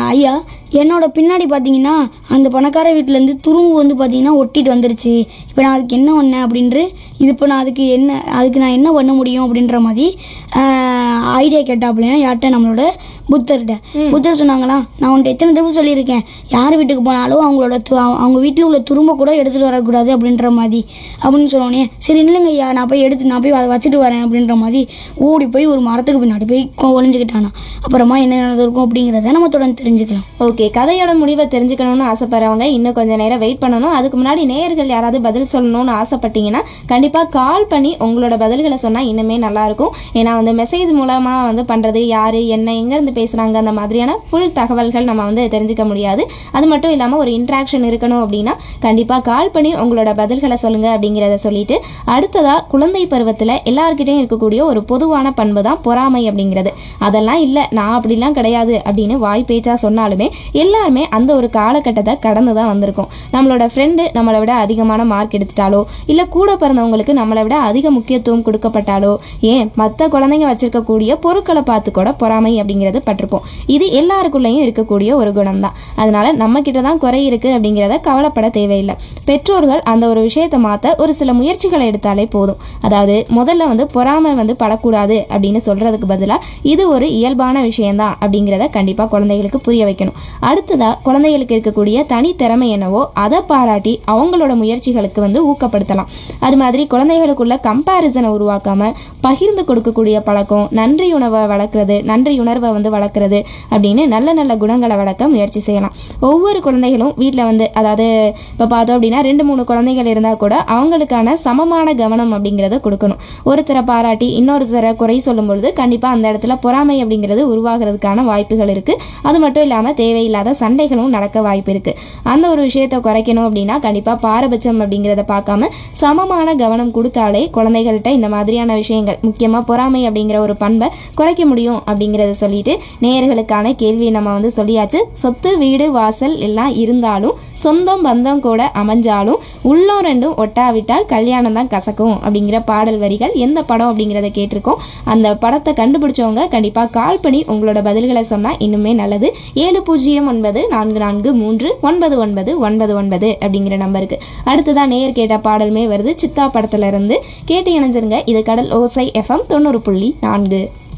ஐயா என்னோட பின்னாடி பார்த்தீங்கன்னா அந்த பணக்கார வீட்டிலேருந்து துரும்பு வந்து பார்த்தீங்கன்னா ஒட்டிட்டு வந்துருச்சு இப்போ நான் அதுக்கு என்ன பண்ணேன் அப்படின்ற இது இப்போ நான் அதுக்கு என்ன அதுக்கு நான் என்ன பண்ண முடியும் அப்படின்ற மாதிரி ஐடியா கேட்டாப்புலையா யார்கிட்ட நம்மளோட புத்தர்கிட்ட புத்தர் சொன்னாங்களா நான் உன்ட்ட எத்தனை தடவை சொல்லியிருக்கேன் யார் வீட்டுக்கு போனாலும் அவங்களோட து- அவங்க- அவங்க வீட்டில் உள்ள துரும்ப கூட எடுத்துகிட்டு வரக்கூடாது அப்படின்ற மாதிரி அப்படின்னு சொன்னோடனே சரி இல்லைங்க ஐயா நான் போய் எடுத்து நான் போய் அதை வச்சுட்டு வரேன் அப்படின்ற மாதிரி ஓடி போய் ஒரு மரத்துக்கு பின்னாடி போய் கொ- ஒளிஞ்சுக்கிட்டானா அப்புறமா என்ன நடந்திருக்கும் அப்படிங்கிறத நம்ம தொடர்ந்து தெரிஞ்சுக்கலாம் ஓகே கதையோட முடிவை தெரிஞ்சுக்கணும்னு ஆசைப்படுறவங்க இன்னும் கொஞ்சம் நேரம் வெயிட் பண்ணணும் அதுக்கு முன்னாடி நேயர்கள் யாராவது பதில் சொல்லணும்னு ஆசைப்பட்டீங்கன்னா கண்டிப்பாக கால் பண்ணி உங்களோட பதில்களை சொன்னால் இன்னுமே நல்லாயிருக்கும் ஏன்னா வந்து மெசேஜ் மூலமாக வந்து பண்ணுறது யார் என்ன எங்கேருந்து பேசுகிறாங்க அந்த மாதிரியான ஃபுல் தகவல்கள் நம்ம வந்து தெரிஞ்சுக்க முடியாது அது மட்டும் இல்லாமல் ஒரு இன்ட்ராக்ஷன் இருக்கணும் அப்படின்னா கண்டிப்பாக கால் பண்ணி உங்களோட பதில்களை சொல்லுங்கள் அப்படிங்கிறத சொல்லிட்டு அடுத்ததாக குழந்தை பருவத்தில் எல்லார்கிட்டையும் இருக்கக்கூடிய ஒரு பொதுவான பண்பு தான் பொறாமை அப்படிங்கிறது அதெல்லாம் இல்லை நான் அப்படிலாம் கிடையாது அப்படின்னு வாய் பேச்சா சொன்னாலுமே எல்லாருமே அந்த ஒரு காலகட்டத்தை கடந்து தான் வந்திருக்கோம் நம்மளோட ஃப்ரெண்டு நம்மளை விட அதிகமான மார்க் எடுத்துட்டாலோ இல்லை கூட பிறந்தவங்களுக்கு நம்மளை விட அதிக முக்கியத்துவம் கொடுக்கப்பட்டாலோ ஏன் மற்ற குழந்தைங்க வச்சிருக்கக்கூடிய பொருட்களை பார்த்து கூட பொறாமை அப்படிங்கிறது பட்டிருப்போம் இது எல்லாருக்குள்ளேயும் இருக்கக்கூடிய ஒரு குணம் தான் அதனால நம்ம கிட்ட தான் குறை இருக்கு அப்படிங்கிறத கவலைப்பட தேவையில்லை பெற்றோர்கள் அந்த ஒரு விஷயத்தை மாற்ற ஒரு சில முயற்சிகளை எடுத்தாலே போதும் அதாவது முதல்ல வந்து பொறாமை வந்து படக்கூடாது அப்படின்னு சொல்றதுக்கு பதிலாக இது ஒரு இயல்பான விஷயம்தான் அப்படிங்கிறத கண்டிப்பாக குழந்தைகளுக்கு புரிய வைக்கணும் அடுத்ததா குழந்தைகளுக்கு இருக்கக்கூடிய தனி திறமை என்னவோ அதை பாராட்டி அவங்களோட முயற்சிகளுக்கு வந்து ஊக்கப்படுத்தலாம் அது மாதிரி குழந்தைகளுக்குள்ள கம்பேரிசனை உருவாக்காம பகிர்ந்து கொடுக்கக்கூடிய பழக்கம் நன்றி உணவை வளர்க்குறது நன்றி உணர்வை வந்து வளர்க்குறது அப்படின்னு நல்ல நல்ல குணங்களை வளர்க்க முயற்சி செய்யலாம் ஒவ்வொரு குழந்தைகளும் வீட்டில் வந்து அதாவது இப்போ பார்த்தோம் அப்படின்னா ரெண்டு மூணு குழந்தைகள் இருந்தால் கூட அவங்களுக்கான சமமான கவனம் அப்படிங்கிறத கொடுக்கணும் ஒருத்தரை பாராட்டி இன்னொருத்தரை குறை சொல்லும் பொழுது கண்டிப்பாக அந்த இடத்துல பொறாமை அப்படிங்கிறது உருவாகிறதுக்கான வாய்ப்புகள் இருக்குது அது மட்டும் இல்லாமல் தேவையில்லாத சண்டைகளும் நடக்க வாய்ப்பு இருக்குது அந்த ஒரு விஷயத்தை குறைக்கணும் அப்படின்னா கண்டிப்பாக பாரபட்சம் அப்படிங்கிறத பார்க்காம சமமான கவனம் கொடுத்தாலே குழந்தைகள்கிட்ட இந்த மாதிரியான விஷயங்கள் முக்கியமாக பொறாமை அப்படிங்கிற ஒரு பண்பை குறைக்க முடியும் அப்படிங்கிறத சொல்லிட்டு நேயர்களுக்கான கேள்வியை நம்ம வந்து சொல்லியாச்சு சொத்து வீடு வாசல் எல்லாம் இருந்தாலும் சொந்தம் பந்தம் கூட அமைஞ்சாலும் உள்ளம் ரெண்டும் ஒட்டாவிட்டால் கல்யாணம் தான் கசக்கும் அப்படிங்கிற பாடல் வரிகள் எந்த படம் அப்படிங்கிறத கேட்டிருக்கோம் அந்த படத்தை கண்டுபிடிச்சவங்க கண்டிப்பாக கால் பண்ணி உங்களோட பதில்களை சொன்னால் இன்னுமே நல்லது ஏழு பூஜ்ஜியம் ஒன்பது நான்கு நான்கு மூன்று ஒன்பது ஒன்பது ஒன்பது ஒன்பது அப்படிங்கிற நம்பருக்கு அடுத்ததான் நேயர் கேட்ட பாடலுமே வருது சித்தா படத்துல இருந்து கேட்டு இணைஞ்சிருங்க இது கடல் ஓசை எஃப்எம் தொண்ணூறு புள்ளி நான்கு